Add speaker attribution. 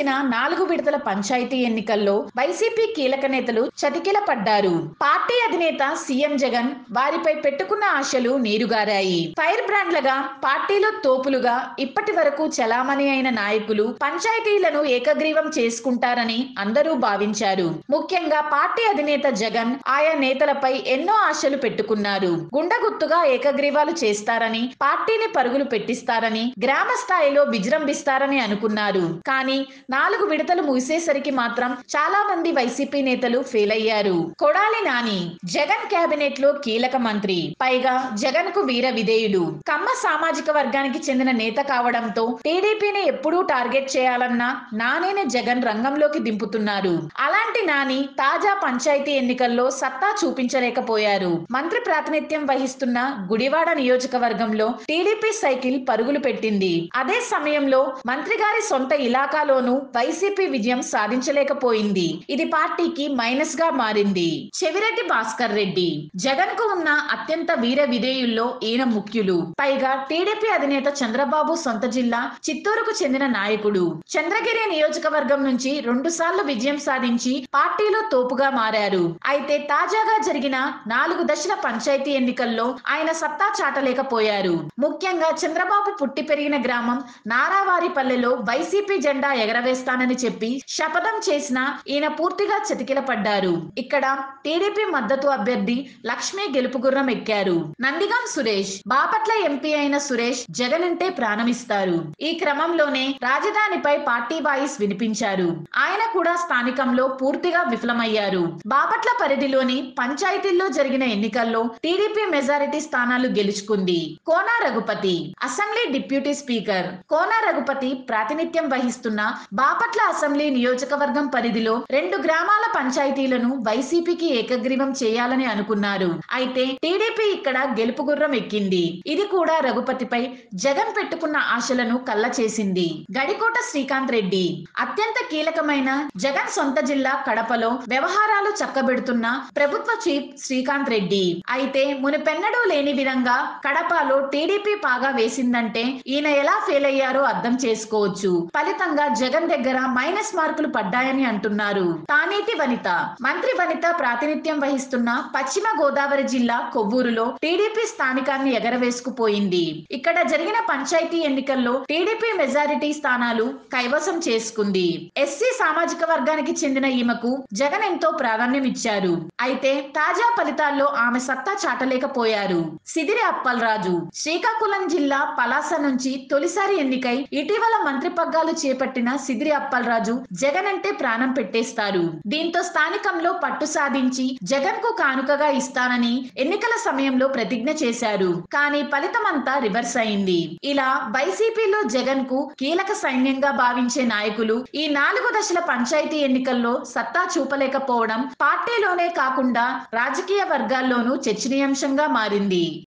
Speaker 1: ముగిసిన నాలుగు విడతల పంచాయతీ ఎన్నికల్లో వైసీపీ కీలక నేతలు చతికిల పడ్డారు పార్టీ అధినేత సీఎం జగన్ వారిపై పెట్టుకున్న ఆశలు నీరుగారాయి ఫైర్ బ్రాండ్లుగా పార్టీలో తోపులుగా ఇప్పటి వరకు చలామణి అయిన నాయకులు పంచాయతీలను ఏకగ్రీవం చేసుకుంటారని అందరూ భావించారు ముఖ్యంగా పార్టీ అధినేత జగన్ ఆయా నేతలపై ఎన్నో ఆశలు పెట్టుకున్నారు గుండగుత్తుగా ఏకగ్రీవాలు చేస్తారని పార్టీని పరుగులు పెట్టిస్తారని గ్రామ స్థాయిలో విజృంభిస్తారని అనుకున్నారు కానీ నాలుగు విడతలు ముగిసేసరికి మాత్రం చాలా మంది వైసీపీ నేతలు ఫెయిల్ అయ్యారు కొడాలి నాని జగన్ కేబినెట్ లో కీలక మంత్రి పైగా జగన్ కు వీర విధేయుడు కమ్మ సామాజిక వర్గానికి చెందిన నేత కావడంతో టీడీపీని ఎప్పుడూ టార్గెట్ చేయాలన్నా నానేనే జగన్ రంగంలోకి దింపుతున్నారు అలాంటి నాని తాజా పంచాయతీ ఎన్నికల్లో సత్తా చూపించలేకపోయారు మంత్రి ప్రాతినిధ్యం వహిస్తున్న గుడివాడ నియోజకవర్గంలో టీడీపీ సైకిల్ పరుగులు పెట్టింది అదే సమయంలో మంత్రి గారి సొంత ఇలాకాలోనూ వైసీపీ విజయం సాధించలేకపోయింది ఇది పార్టీకి మైనస్ గా మారింది చెవిరెడ్డి భాస్కర్ రెడ్డి జగన్ కు ఉన్న అత్యంత వీర విధేయుల్లో ఈయన ముఖ్యులు పైగా టీడీపీ అధినేత చంద్రబాబు సొంత జిల్లా చిత్తూరుకు చెందిన నాయకుడు చంద్రగిరి నియోజకవర్గం నుంచి రెండు సార్లు విజయం సాధించి పార్టీలో తోపుగా మారారు అయితే తాజాగా జరిగిన నాలుగు దశల పంచాయతీ ఎన్నికల్లో ఆయన సత్తా చాటలేకపోయారు ముఖ్యంగా చంద్రబాబు పుట్టి పెరిగిన గ్రామం నారావారిపల్లెలో వైసీపీ జెండా ఎగరవేస్తానని చెప్పి శపథం చేసిన ఈయన పూర్తిగా చతికిల పడ్డారు ఇక్కడ టీడీపీ మద్దతు అభ్యర్థి లక్ష్మీ గెలుపు గుర్రం ఎక్కారు నందిగాం సురేష్ బాపట్ల ఎంపీ అయిన సురేష్ జగన్ అంటే ప్రాణమిస్తారు ఈ క్రమంలోనే రాజధానిపై పార్టీ వాయిస్ వినిపించారు ఆయన కూడా స్థానికంలో పూర్తిగా విఫలమయ్యారు బాపట్ల పరిధిలోని పంచాయతీల్లో జరిగిన ఎన్నికల్లో టీడీపీ మెజారిటీ స్థానాలు గెలుచుకుంది Kona Raghupathi assembly deputy speaker Kona Raghupathi ప్రాతినిధ్యం వహిస్తున్న బాపట్ల అసెంబ్లీ నియోజకవర్గం పరిధిలో రెండు గ్రామాల పంచాయతీలను వైసీపీకి ఏకగ్రీవం చేయాలని అనుకున్నారు అయితే టీడీపీ ఇక్కడ గెలుపు గుర్రం ఎక్కింది ఇది కూడా రఘుపతిపై జగన్ పెట్టుకున్న ఆశలను కల్ల చేసింది గడికోట శ్రీకాంత్ రెడ్డి అత్యంత కీలకమైన జగన్ సొంత జిల్లా కడపలో వ్యవహారాలు చక్కబెడుతున్న ప్రభుత్వ చీఫ్ శ్రీకాంత్ రెడ్డి అయితే మునిపెన్నడూ లేని విధంగా కడపలో టీడీపీ పాగా వేసిందంటే ఈయన ఎలా ఫెయిల్ అయ్యారో అర్థం చేసుకోవచ్చు ఫలితంగా జగన్ దగ్గర మైనస్ మార్కులు పడ్డాయని అంటున్నారు తానేటి వనిత మంత్రి వనిత ప్రాతినిధ్యం వహిస్తున్న పశ్చిమ గోదావరి జిల్లా కొవ్వూరులో టీడీపీ స్థానికాన్ని ఎగరవేసుకుపోయింది ఇక్కడ జరిగిన పంచాయతీ ఎన్నికల్లో టీడీపీ మెజారిటీ స్థానాలు కైవసం చేసుకుంది ఎస్సీ సామాజిక వర్గానికి చెందిన ఈమెకు జగన్ ఎంతో ప్రాధాన్యం ఇచ్చారు అయితే తాజా ఫలితాల్లో ఆమె సత్తా చాటలేకపోయారు సిదిరి అప్పలరాజు శ్రీకాకుళం జిల్లా పలాస నుంచి తొలిసారి ఎన్నికై ఇటీవల మంత్రి పగ్గాలు చేపట్టిన సిదిరి అప్పలరాజు జగన్ అంటే ప్రాణం పెట్టేస్తారు దీంతో స్థానికంలో పట్టు సాధించి జగన్ కు కానుకగా ఇస్తానని ఎన్నికల సమయంలో ప్రతిజ్ఞ చేశారు కానీ ఫలితమంతా రివర్స్ అయింది ఇలా వైసీపీలో జగన్ కు కీలక సైన్యంగా భావించే నాయకులు ఈ నాలుగు దశల పంచాయతీ ఎన్నికల్లో సత్తా చూపలేకపోవడం పార్టీలోనే కాకుండా రాజకీయ వర్గాల్లోనూ చర్చనీయాంశంగా మారింది